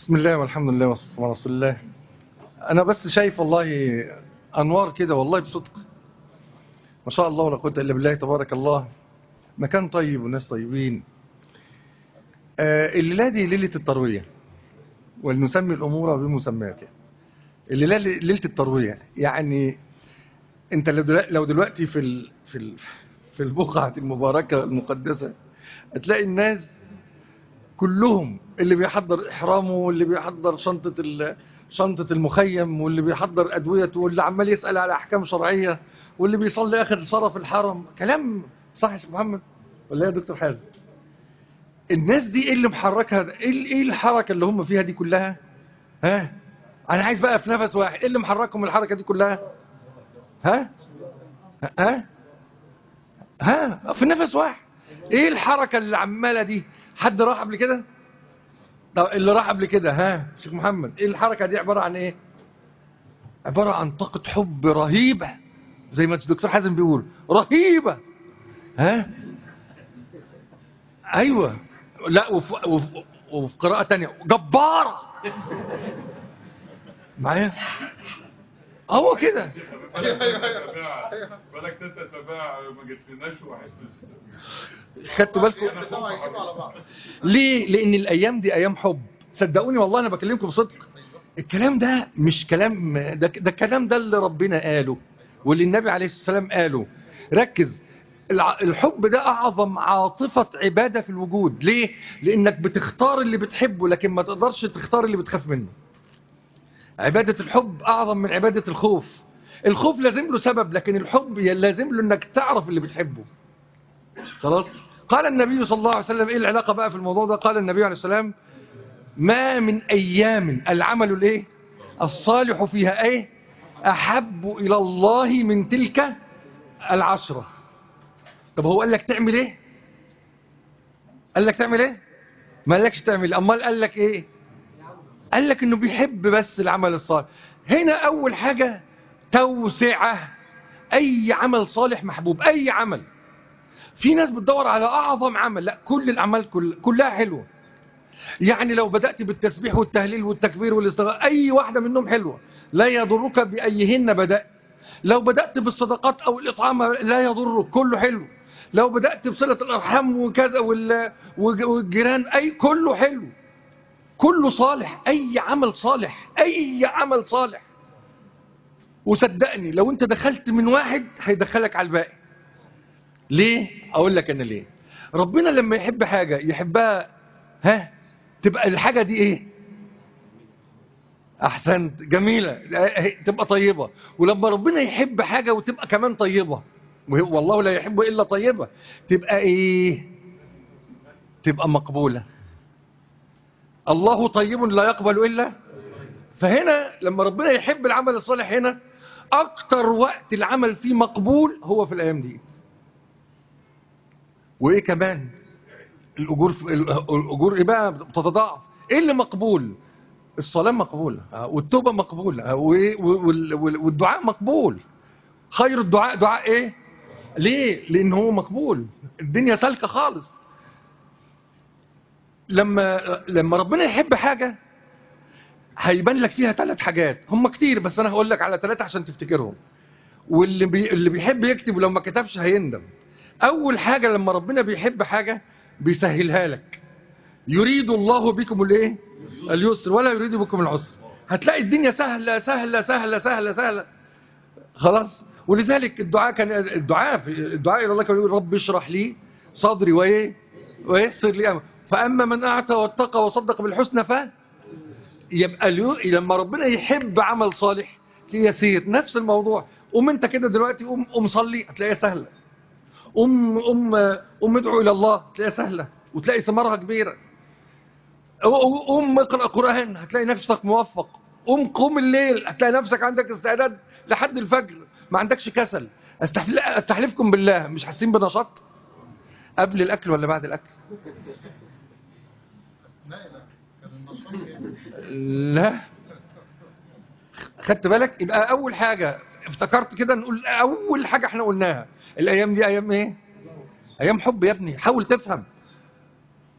بسم الله والحمد لله والصلاة على رسول الله أنا بس شايف والله أنوار كده والله بصدق ما شاء الله ولا قوة إلا بالله تبارك الله مكان طيب وناس طيبين آه الليلة دي ليلة التروية ولنسمي الأمور بمسمياتها الليلة ليلة التروية يعني أنت لو دلوقتي, لو دلوقتي في ال في ال في البقعة المباركة المقدسة هتلاقي الناس كلهم اللي بيحضر إحرامه واللي بيحضر شنطة شنطة المخيم واللي بيحضر أدويته واللي عمال يسأل على أحكام شرعية واللي بيصلي آخر صلاة في الحرم كلام صح يا شيخ محمد ولا يا دكتور حازم الناس دي ايه اللي محركها ده؟ ايه ايه الحركة اللي هم فيها دي كلها ها انا عايز بقى في نفس واحد ايه اللي محركهم الحركة دي كلها ها ها ها في نفس واحد ايه الحركة اللي عمالة دي حد راح قبل كده طب اللي راح قبل كده ها شيخ محمد ايه الحركة دي عبارة عن ايه عبارة عن طاقة حب رهيبة زي ما الدكتور حازم بيقول رهيبة ها ايوه لا وفي, وفي, وفي قراءة تانية جبارة معايا هو كده بالك تنسى سباع ما جبتلناش واحد خدتوا بالكم ليه لان الايام دي ايام حب صدقوني والله انا بكلمكم بصدق الكلام ده مش كلام ده, ده الكلام ده اللي ربنا قاله واللي النبي عليه السلام قاله ركز الحب ده أعظم عاطفة عبادة في الوجود ليه؟ لأنك بتختار اللي بتحبه لكن ما تقدرش تختار اللي بتخاف منه عبادة الحب أعظم من عبادة الخوف الخوف لازم له سبب لكن الحب لازم له أنك تعرف اللي بتحبه خلاص؟ قال النبي صلى الله عليه وسلم إيه العلاقة بقى في الموضوع ده قال النبي عليه السلام ما من أيام العمل الإيه؟ الصالح فيها إيه؟ أحب إلى الله من تلك العشرة طب هو قال لك تعمل ايه قال لك تعمل ايه ما قالكش تعمل امال قال لك ايه قال لك انه بيحب بس العمل الصالح هنا اول حاجة توسعة اي عمل صالح محبوب اي عمل في ناس بتدور على اعظم عمل لا كل الاعمال كل كلها حلوة يعني لو بدأت بالتسبيح والتهليل والتكبير والاستغفار اي واحدة منهم حلوة لا يضرك بايهن بدأت لو بدأت بالصدقات او الاطعام لا يضرك كله حلو لو بدأت بصلة الأرحام وكذا والجيران أي كله حلو كله صالح أي عمل صالح أي عمل صالح وصدقني لو أنت دخلت من واحد هيدخلك على الباقي ليه؟ أقول لك أنا ليه ربنا لما يحب حاجة يحبها ها تبقى الحاجة دي إيه؟ أحسنت جميلة تبقى طيبة ولما ربنا يحب حاجة وتبقى كمان طيبة والله لا يحب إلا طيبة تبقى إيه تبقى مقبولة الله طيب لا يقبل إلا فهنا لما ربنا يحب العمل الصالح هنا أكتر وقت العمل فيه مقبول هو في الأيام دي وإيه كمان الأجور الأجور إيه بقى بتتضاعف إيه اللي مقبول الصلاة مقبولة والتوبة مقبولة والدعاء مقبول خير الدعاء دعاء ايه ليه لان هو مقبول الدنيا سالكه خالص لما لما ربنا يحب حاجه هيبان لك فيها ثلاث حاجات هم كتير بس انا هقول لك على ثلاثه عشان تفتكرهم واللي بي اللي بيحب يكتب ولو ما كتبش هيندم اول حاجه لما ربنا بيحب حاجه بيسهلها لك يريد الله بكم الايه اليسر ولا يريد بكم العسر هتلاقي الدنيا سهله سهله سهله سهله سهله خلاص ولذلك الدعاء كان الدعاء الدعاء الى الله كان يقول رب اشرح لي صدري وايه ويسر لي امري فاما من اعطى واتقى وصدق بالحسنى ف يبقى لما ربنا يحب عمل صالح تلاقيه يسير نفس الموضوع قوم انت كده دلوقتي قوم قوم صلي هتلاقيها سهله قوم قوم قوم ادعو الى الله هتلاقيها سهله وتلاقي ثمارها كبيره قوم اقرا قران هتلاقي نفسك موفق قوم قوم الليل هتلاقي نفسك عندك استعداد لحد الفجر ما عندكش كسل استحلفكم بالله مش حاسين بنشاط قبل الاكل ولا بعد الاكل لا خدت بالك يبقى اول حاجة افتكرت كده نقول اول حاجة احنا قلناها الايام دي ايام ايه ايام حب يا ابني حاول تفهم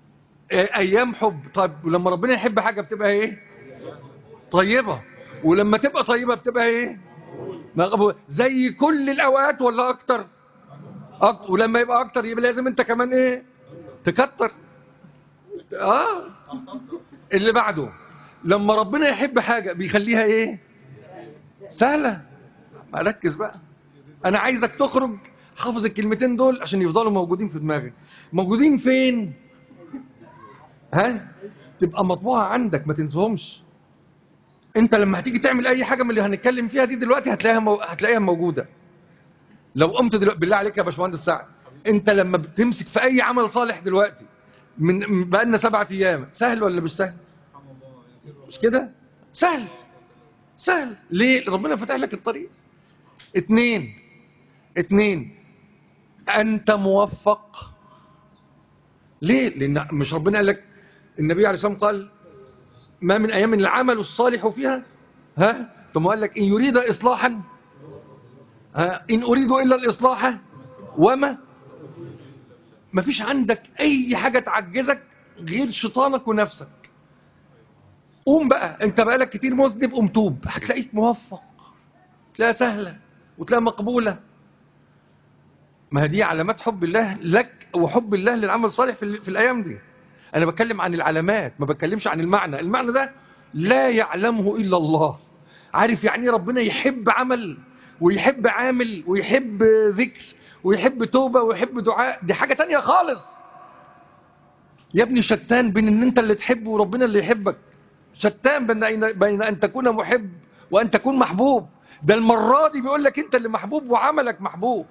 آه، ايام حب طيب ولما ربنا يحب حاجه بتبقى ايه طيبه ولما تبقى طيبه بتبقى ايه مقبول زي كل الاوقات ولا اكتر أكتر. ولما يبقى اكتر يبقى لازم انت كمان ايه تكتر اه اللي بعده لما ربنا يحب حاجه بيخليها ايه سهله ما ركز بقى انا عايزك تخرج حافظ الكلمتين دول عشان يفضلوا موجودين في دماغك موجودين فين ها تبقى مطبوعه عندك ما تنساهمش انت لما هتيجي تعمل اي حاجه من اللي هنتكلم فيها دي دلوقتي هتلاقيها مو... هتلاقيها موجوده لو قمت دلوقتي بالله عليك يا باشمهندس سعد انت لما بتمسك في اي عمل صالح دلوقتي من بقالنا سبعة ايام سهل ولا مش سهل مش كده سهل سهل ليه ربنا فتح لك الطريق اتنين اتنين انت موفق ليه لان مش ربنا قال لك النبي عليه الصلاه والسلام قال ما من ايام العمل الصالح فيها ها ثم قال لك ان يريد اصلاحا ها ان اريد الا الاصلاح وما ما فيش عندك اي حاجه تعجزك غير شيطانك ونفسك قوم بقى انت بقالك كتير مذنب قوم توب هتلاقيك موفق تلاقيها سهله وتلاقيها مقبوله ما هي دي علامات حب الله لك وحب الله للعمل الصالح في, ال- في الايام دي انا بتكلم عن العلامات ما بتكلمش عن المعنى المعنى ده لا يعلمه الا الله عارف يعني إيه ربنا يحب عمل ويحب عامل ويحب ذكر ويحب توبة ويحب دعاء دي حاجة تانية خالص يا ابني شتان بين ان انت اللي تحبه وربنا اللي يحبك شتان بين بين ان تكون محب وان تكون محبوب ده المرة دي بيقول لك انت اللي محبوب وعملك محبوب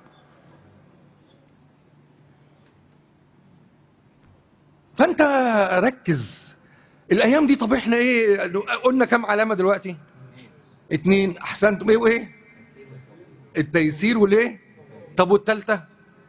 فانت ركز الايام دي طب احنا ايه قلنا كم علامة دلوقتي اتنين احسنتم ايه وايه التيسير والايه طب والتالتة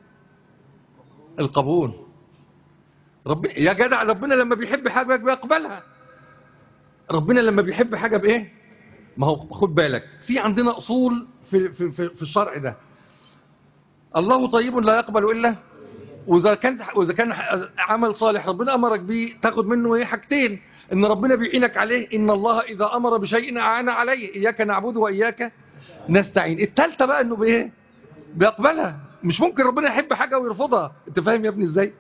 القبول رب يا جدع ربنا لما بيحب حاجة بيقبلها ربنا لما بيحب حاجة بايه ما هو خد بالك في عندنا اصول في في في, في الشرع ده الله طيب لا يقبل الا واذا كان واذا كان عمل صالح ربنا امرك بيه تاخد منه ايه حاجتين ان ربنا بيعينك عليه ان الله اذا امر بشيء اعان عليه اياك نعبد واياك نستعين الثالثه بقى انه بايه بيقبلها مش ممكن ربنا يحب حاجه ويرفضها انت فاهم يا ابني ازاي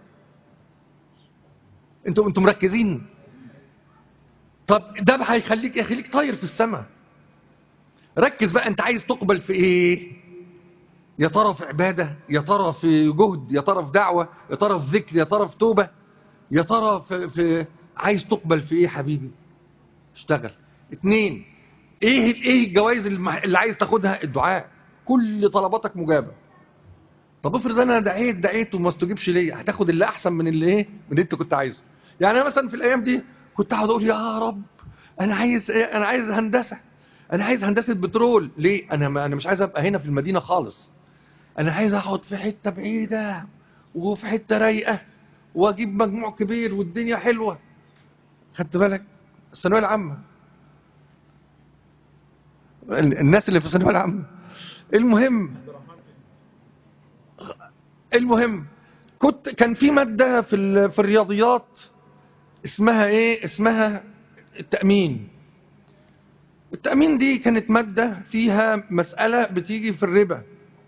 انتوا انتوا مركزين طب ده بقى هيخليك يخليك طاير في السماء ركز بقى انت عايز تقبل في ايه يا ترى في عبادة يا ترى في جهد يا ترى في دعوة يا ترى في ذكر يا ترى في توبة يا ترى في, في عايز تقبل في ايه حبيبي اشتغل اتنين ايه ايه الجوائز المح- اللي عايز تاخدها الدعاء كل طلباتك مجابة طب افرض انا دعيت دعيت وما استجيبش ليا هتاخد اللي احسن من اللي ايه من اللي انت كنت عايزه يعني انا مثلا في الايام دي كنت اقعد اقول يا رب انا عايز ايه انا عايز هندسه انا عايز هندسه بترول ليه انا ما انا مش عايز ابقى هنا في المدينه خالص انا عايز اقعد في حته بعيده وفي حته رايقه واجيب مجموع كبير والدنيا حلوه خدت بالك الثانويه العامه ال- الناس اللي في الثانويه العامه المهم المهم كنت كان في ماده في ال- في الرياضيات اسمها ايه اسمها التامين التامين دي كانت ماده فيها مساله بتيجي في الربا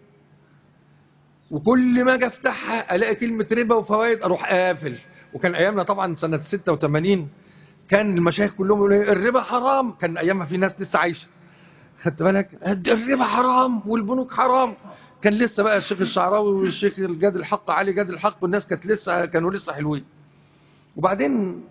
وكل ما اجي افتحها الاقي كلمه ربا وفوائد اروح قافل وكان ايامنا طبعا سنه 86 كان المشايخ كلهم يقولوا إيه، الربا حرام كان ايامها في ناس لسه عايشه خدت بالك الربا حرام والبنوك حرام كان لسه بقى الشيخ الشعراوي والشيخ الجاد الحق علي جاد الحق والناس كانت لسه كانوا لسه حلوين وبعدين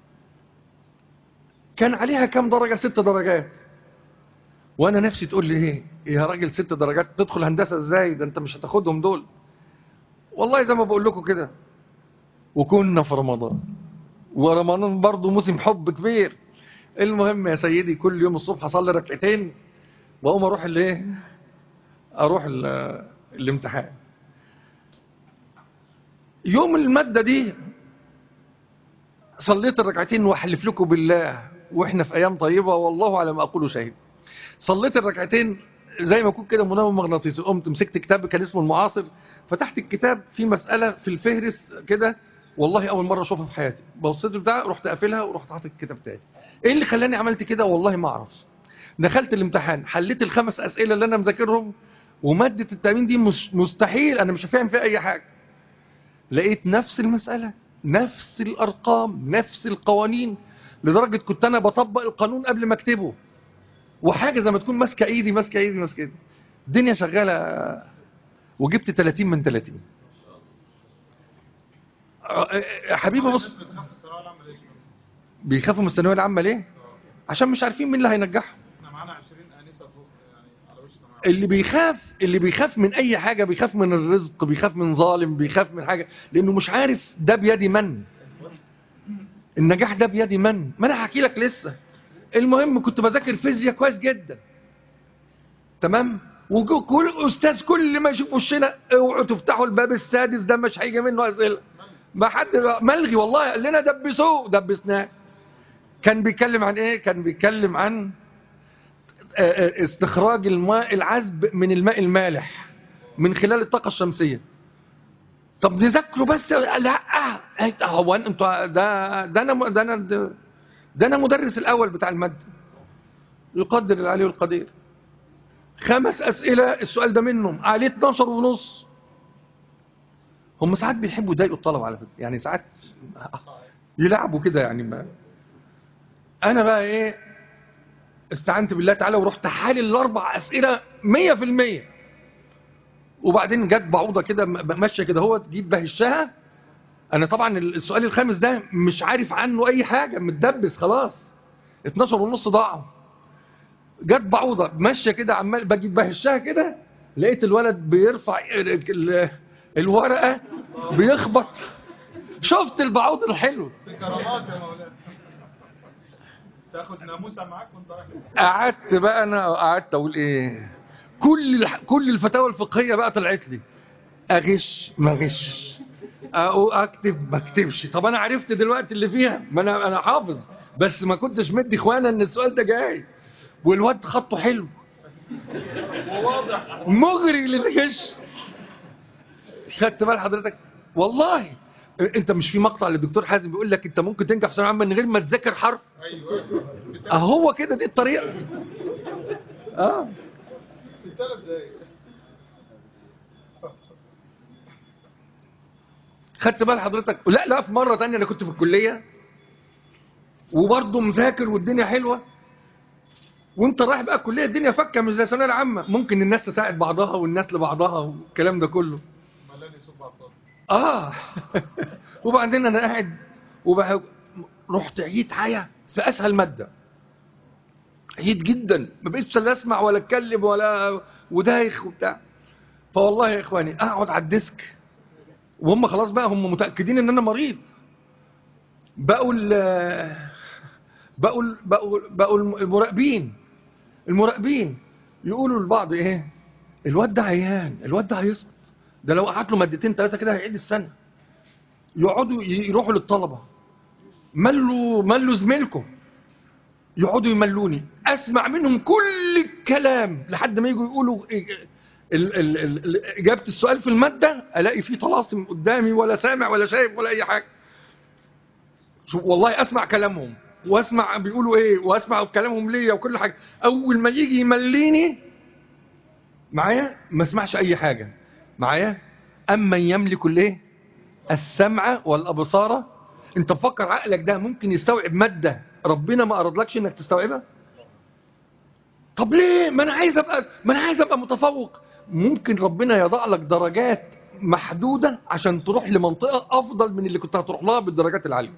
كان عليها كام درجه ست درجات وانا نفسي تقول لي ايه يا راجل ست درجات تدخل هندسه ازاي ده انت مش هتاخدهم دول والله زي ما بقول لكم كده وكنا في رمضان ورمضان برضه موسم حب كبير المهم يا سيدي كل يوم الصبح اصلي ركعتين واقوم اروح الايه اروح ال- الامتحان يوم الماده دي صليت الركعتين واحلف لكم بالله واحنا في ايام طيبه والله على ما اقول شهيد صليت الركعتين زي ما يكون كده منوم مغناطيسي قمت مسكت كتاب كان اسمه المعاصر فتحت الكتاب في مسألة في الفهرس كده والله اول مره اشوفها في حياتي بصيت بتاع رحت قافلها ورحت حاطط الكتاب تاني ايه اللي خلاني عملت كده والله ما اعرفش دخلت الامتحان حليت الخمس اسئله اللي انا مذاكرهم وماده التامين دي مش مستحيل انا مش فاهم فيها اي حاجه لقيت نفس المساله نفس الارقام نفس القوانين لدرجه كنت انا بطبق القانون قبل ما اكتبه وحاجه زي ما تكون ماسكه ايدي ماسكه ايدي ماسكه ايدي الدنيا شغاله وجبت 30 من 30 يا حبيبي بص بتخاف الثانويه العامه ليه؟ بيخافوا من الثانويه العامه ليه عشان مش عارفين مين اللي هينجحهم احنا معانا 20 انسه فوق يعني على وش الثانويه اللي بيخاف اللي بيخاف من اي حاجه بيخاف من الرزق بيخاف من ظالم بيخاف من حاجه لانه مش عارف ده بيد من النجاح ده بيد من ما انا هحكي لك لسه المهم كنت بذاكر فيزياء كويس جدا تمام وكل استاذ كل ما يشوف وشنا اوعوا تفتحوا الباب السادس ده مش هيجي منه اسئله ما حد ملغي والله قال لنا دبسوه دبسناه كان بيتكلم عن ايه كان بيتكلم عن آه، آه، استخراج الماء العذب من الماء المالح من خلال الطاقه الشمسيه طب نذاكره بس لا آه، هو أنا- انتوا ده ده انا ده انا ده انا مدرس الاول بتاع الماده يقدر العلي والقدير خمس اسئله السؤال ده منهم عليه 12 ونص هم ساعات بيحبوا يضايقوا الطلبه على فكره يعني ساعات يلعبوا كده يعني ما انا بقى ايه استعنت بالله تعالى ورحت حالل الاربع اسئله 100% وبعدين جت بعوضه كده م- ماشيه كده هو جيت بهشها انا طبعا السؤال الخامس ده مش عارف عنه اي حاجه متدبس خلاص 12 ونص ضاعوا جت بعوضه ماشيه كده عمال بجيت بهشها كده لقيت الولد بيرفع ال- ال- الورقه بيخبط شفت البعوض الحلو دي كرامات يا مولانا تاخد ناموسه معاك وانت رايح قعدت بقى انا قعدت اقول ايه كل الح- كل الفتاوى الفقهيه بقى طلعت لي اغش ما اغشش أو اكتب ما اكتبش طب انا عرفت دلوقتي اللي فيها ما انا انا حافظ بس ما كنتش مدي اخوانا ان السؤال ده جاي والواد خطه حلو وواضح مغري للغش خدت بال حضرتك والله انت مش في مقطع للدكتور حازم بيقول لك انت ممكن تنجح في ثانويه عامه من غير ما تذاكر حرف ايوه اهو كده دي الطريقه اه في ثلاث دقايق خدت بال حضرتك لا لا في مره تانية انا كنت في الكليه وبرضه مذاكر والدنيا حلوه وانت رايح بقى الكليه الدنيا فكه مش زي الثانويه العامه ممكن الناس تساعد بعضها والناس لبعضها والكلام ده كله ملاني يصب على الفاضي اه وبعدين انا قاعد وبقى رحت عييت عيا في اسهل ماده عييت جدا ما بقيتش لا اسمع ولا اتكلم ولا ودايخ وبتاع فوالله يا اخواني اقعد على الديسك وهم خلاص بقى هم متاكدين ان انا مريض بقوا ال- بقوا ال- بقوا بقوا المراقبين المراقبين يقولوا لبعض ايه الواد ده عيان الواد ده هيسقط ده لو قعد له مادتين ثلاثه كده هيعيد السنه يقعدوا ي- يروحوا للطلبه ملوا ملوا زميلكم يقعدوا يملوني اسمع منهم كل الكلام لحد ما يجوا يقولوا إيه- ال- ال- ال- ال- اجابه السؤال في الماده الاقي فيه طلاسم قدامي ولا سامع ولا شايف ولا اي حاجه شو- والله اسمع كلامهم واسمع بيقولوا ايه واسمع كلامهم ليا وكل حاجه اول ما يجي يمليني معايا ما اسمعش اي حاجه معايا اما يملك الايه السمع والابصار انت مفكر عقلك ده ممكن يستوعب ماده ربنا ما ارادلكش انك تستوعبها طب ليه ما انا عايز ابقى ما انا عايز ابقى متفوق ممكن ربنا يضع لك درجات محدوده عشان تروح لمنطقه افضل من اللي كنت هتروح لها بالدرجات العاليه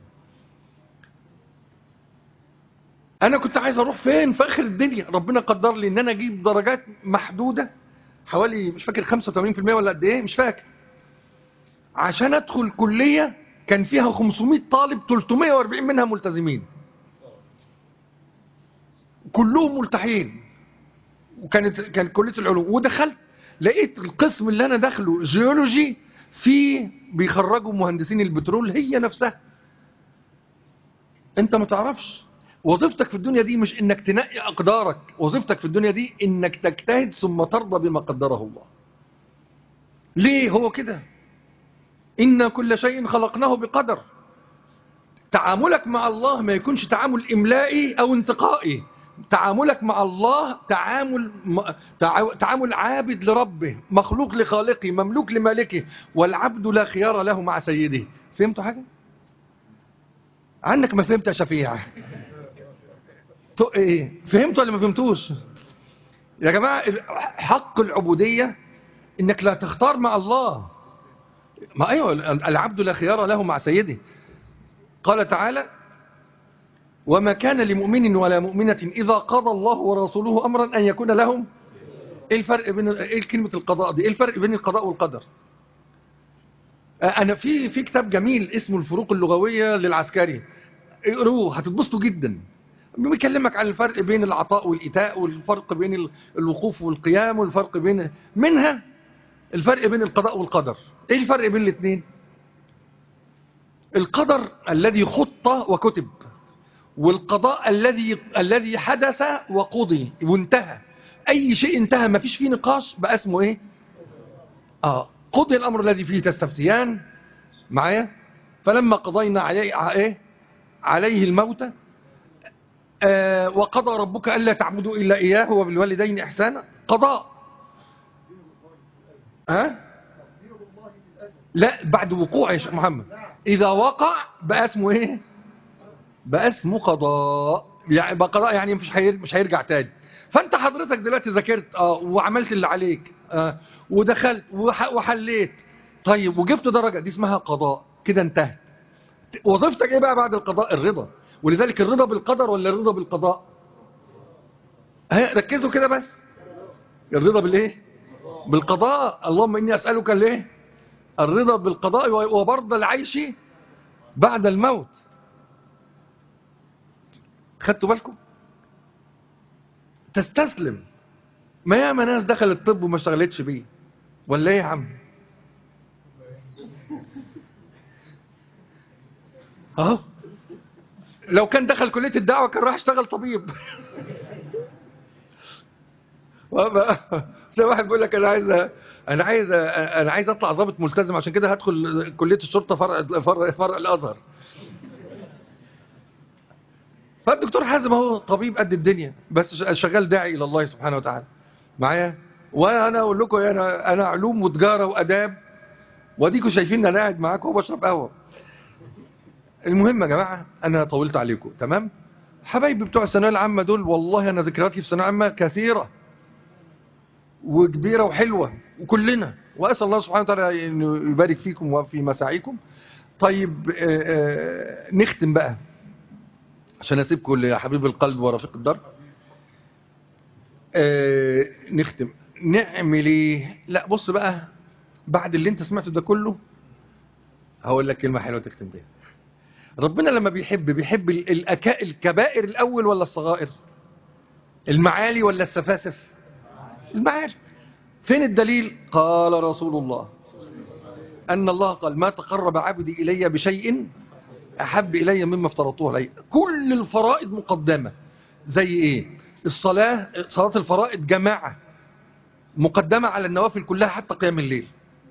انا كنت عايز اروح فين في اخر الدنيا ربنا قدر لي ان انا اجيب درجات محدوده حوالي مش فاكر 85% ولا قد ايه مش فاكر عشان ادخل كليه كان فيها 500 طالب 340 منها ملتزمين كلهم ملتحين وكانت كانت كليه العلوم ودخلت لقيت القسم اللي انا داخله جيولوجي فيه بيخرجوا مهندسين البترول هي نفسها انت ما تعرفش وظيفتك في الدنيا دي مش انك تنقي اقدارك وظيفتك في الدنيا دي انك تجتهد ثم ترضى بما قدره الله ليه هو كده إن كل شيء خلقناه بقدر تعاملك مع الله ما يكونش تعامل إملائي أو انتقائي تعاملك مع الله تعامل م- تع- تعامل عابد لربه مخلوق لخالقه مملوك لمالكه والعبد لا خيار له مع سيده فهمتوا حاجة؟ عنك ما فهمت يا شفيع تو- ايه فهمتوا ولا ما فهمتوش يا جماعة حق العبودية انك لا تختار مع الله ما ايوه العبد لا خيار له مع سيده قال تعالى وما كان لمؤمن ولا مؤمنة إذا قضى الله ورسوله أمرا أن يكون لهم إيه الفرق بين إيه كلمة القضاء دي إيه الفرق بين القضاء والقدر آه، أنا في في كتاب جميل اسمه الفروق اللغوية للعسكري اقروه هتتبسطوا جدا بيكلمك عن الفرق بين العطاء والإيتاء والفرق بين ال- الوقوف والقيام والفرق بين منها الفرق بين القضاء والقدر ايه الفرق بين الاثنين القدر الذي خط وكتب والقضاء الذي الذي حدث وقضي وانتهى اي شيء انتهى ما فيش فيه نقاش بقى اسمه ايه اه قضي الامر الذي فيه تستفتيان معايا فلما قضينا عليه ع- ايه عليه الموت آه وقضى ربك الا تعبدوا الا اياه وبالوالدين احسانا قضاء ها أه؟ لا بعد وقوع يا شيخ محمد اذا وقع بقى اسمه ايه بقى اسمه قضاء يعني بقى قضاء يعني مش هير- مش هيرجع تاني فانت حضرتك دلوقتي ذاكرت اه وعملت اللي عليك اه ودخلت وح- وحليت طيب وجبت درجه دي اسمها قضاء كده انتهت وظيفتك ايه بقى بعد القضاء الرضا ولذلك الرضا بالقدر ولا الرضا بالقضاء ها ركزوا كده بس الرضا بالايه بالقضاء اللهم اني اسالك الايه الرضا بالقضاء وبرض العيش بعد الموت خدتوا بالكم تستسلم ما ياما ناس دخل الطب وما اشتغلتش بيه ولا ايه يا عم اهو لو كان دخل كليه الدعوه كان راح اشتغل طبيب وأبقى- زي واحد بيقول لك انا عايز انا عايز انا عايز اطلع ضابط ملتزم عشان كده هدخل كليه الشرطه فرع فرع, فرع الازهر فالدكتور حازم اهو طبيب قد الدنيا بس شغال داعي الى الله سبحانه وتعالى معايا وانا اقول لكم انا انا علوم وتجاره واداب واديكم شايفين انا قاعد معاكم وبشرب قهوه المهم يا جماعه انا طولت عليكم تمام حبايبي بتوع الثانويه العامه دول والله انا ذكرياتي في الثانويه العامه كثيره وكبيره وحلوه وكلنا واسال الله سبحانه وتعالى انه يبارك فيكم وفي مساعيكم طيب آه، آه، نختم بقى عشان اسيبكم لحبيب القلب ورفيق الدرب آه نختم نعمل ايه لا بص بقى بعد اللي انت سمعته ده كله هقول لك كلمه حلوه تختم بيها ربنا لما بيحب بيحب ال- الأكا الكبائر الاول ولا الصغائر المعالي ولا السفاسف المعالي فين الدليل قال رسول الله ان الله قال ما تقرب عبدي الي بشيء أحب إلي مما افترضته عليه كل الفرائض مقدمة زي إيه الصلاة صلاة الفرائض جماعة مقدمة على النوافل كلها حتى قيام الليل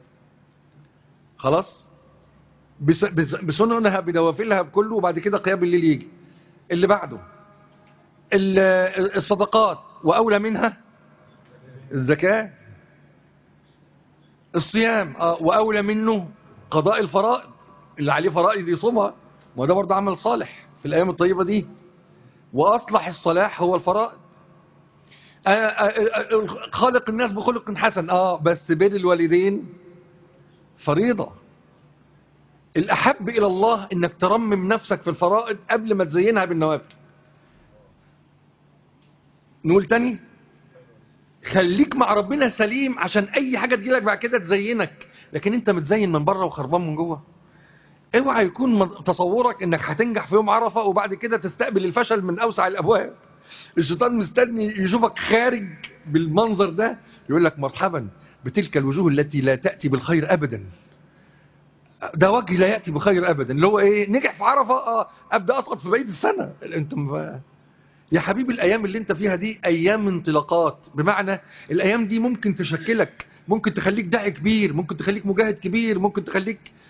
خلاص بس- بس- بسننها بنوافلها بكله وبعد كده قيام الليل يجي اللي بعده ال- الصدقات وأولى منها الزكاة الصيام آه، وأولى منه قضاء الفرائض اللي عليه فرائض يصومها ما ده برضه عمل صالح في الأيام الطيبة دي وأصلح الصلاح هو الفرائض آه، آه، آه، خالق الناس بخلق حسن اه بس بين الوالدين فريضة الأحب إلى الله إنك ترمم نفسك في الفرائض قبل ما تزينها بالنوافل نقول تاني خليك مع ربنا سليم عشان أي حاجة تجيلك بعد كده تزينك لكن أنت متزين من بره وخربان من جوه اوعى يكون من- تصورك انك هتنجح في يوم عرفة وبعد كده تستقبل الفشل من اوسع الابواب الشيطان مستني يشوفك خارج بالمنظر ده يقول لك مرحبا بتلك الوجوه التي لا تأتي بالخير ابدا ده وجه لا يأتي بخير ابدا اللي هو ايه نجح في عرفة اه ابدا اسقط في بقيه السنة انت م... يا حبيبي الايام اللي انت فيها دي ايام انطلاقات بمعنى الايام دي ممكن تشكلك ممكن تخليك داعي كبير ممكن تخليك مجاهد كبير ممكن تخليك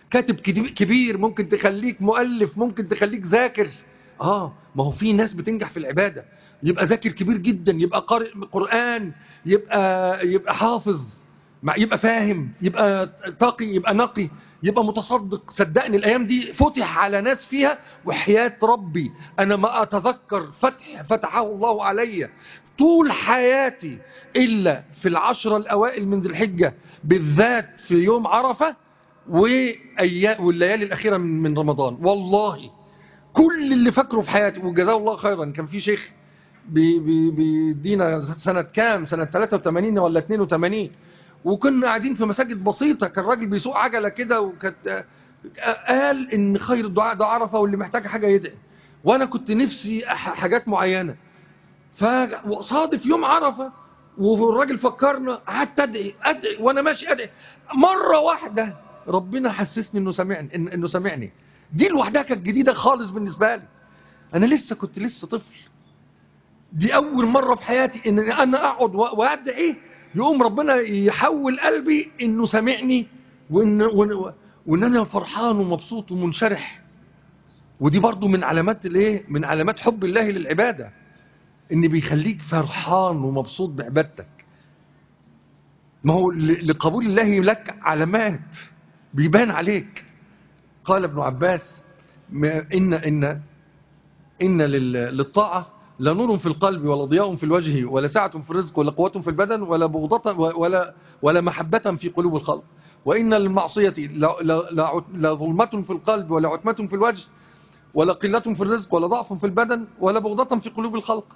كاتب كدي- كبير ممكن تخليك مؤلف ممكن تخليك ذاكر اه ما هو في ناس بتنجح في العبادة يبقى ذاكر كبير جدا يبقى قارئ قرآن يبقى يبقى حافظ مع- يبقى فاهم يبقى تقي يبقى نقي يبقى متصدق صدقني الايام دي فتح على ناس فيها وحياة ربي انا ما اتذكر فتح فتحه الله علي طول حياتي الا في العشرة الاوائل من ذي الحجة بالذات في يوم عرفة وأيام والليالي الاخيرة من من رمضان والله كل اللي فاكره في حياتي وجزاه الله خيرا كان في شيخ بي- بي- بيدينا سنة كام سنة 83 ولا 82 وكنا قاعدين في مساجد بسيطة كان راجل بيسوق عجلة كده وكانت قال ان خير الدعاء ده عرفة واللي محتاج حاجة يدعي وانا كنت نفسي ح- حاجات معينة فصادف يوم عرفة والراجل فكرنا قعدت ادعي ادعي وانا ماشي ادعي مرة واحدة ربنا حسسني انه سمعني إن انه سمعني دي لوحدها كانت جديدة خالص بالنسبة لي انا لسه كنت لسه طفل دي اول مرة في حياتي ان انا اقعد و- وادعي يقوم ربنا يحول قلبي انه سامعني وان, وإن, وإن انا فرحان ومبسوط ومنشرح ودي برضو من علامات الايه من علامات حب الله للعبادة ان بيخليك فرحان ومبسوط بعبادتك ما هو ل- لقبول الله لك علامات بيبان عليك قال ابن عباس ما- ان ان إن لل- للطاعة لا نور في القلب ولا ضياء في الوجه ولا سعة في الرزق ولا قوة في البدن ولا بغضة ولا ولا محبة في قلوب الخلق وإن للمعصية لا, لا, لا, عت- لا ظلمة في القلب ولا عتمة في الوجه ولا قلة في الرزق ولا ضعف في البدن ولا بغضة في قلوب الخلق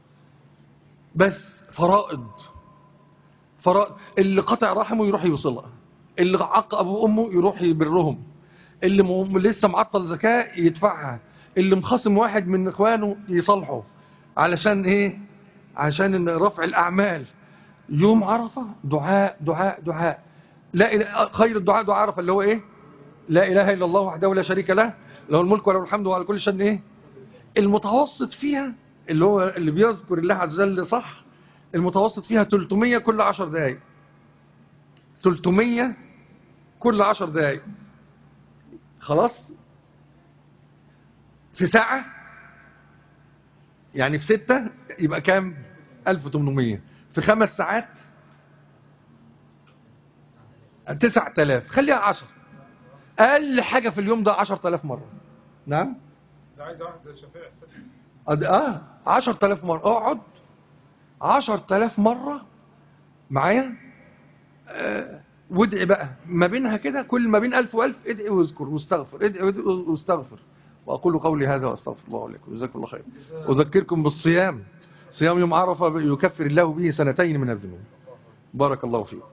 بس فرائض فرائض اللي قطع رحمه يروح يوصلها اللي عق أبوه وأمه يروح يبرهم اللي م- لسه معطل زكاة يدفعها اللي مخصم واحد من اخوانه يصالحه علشان ايه عشان إن رفع الاعمال يوم عرفة دعاء دعاء دعاء لا إله خير الدعاء دعاء عرفة اللي هو ايه لا اله الا الله وحده لا شريك له له الملك وله الحمد وعلى كل شيء ايه المتوسط فيها اللي هو اللي بيذكر الله عز وجل صح المتوسط فيها 300 كل 10 دقائق 300 كل 10 دقائق خلاص في ساعة يعني في ستة يبقى كام 1800 في خمس ساعات 9000 خليها 10 اقل حاجة في اليوم ده 10000 مرة نعم ده عايز واحد زي شفيع حسين أد- اه 10000 مرة اقعد 10000 مرة معايا آه وادعي بقى ما بينها كده كل ما بين ألف وألف ادعي واذكر واستغفر ادعي وادعي واستغفر وأقول قولي هذا وأستغفر الله لكم جزاكم الله خير أذكركم بالصيام صيام يوم عرفة يكفر الله به سنتين من الذنوب بارك الله فيكم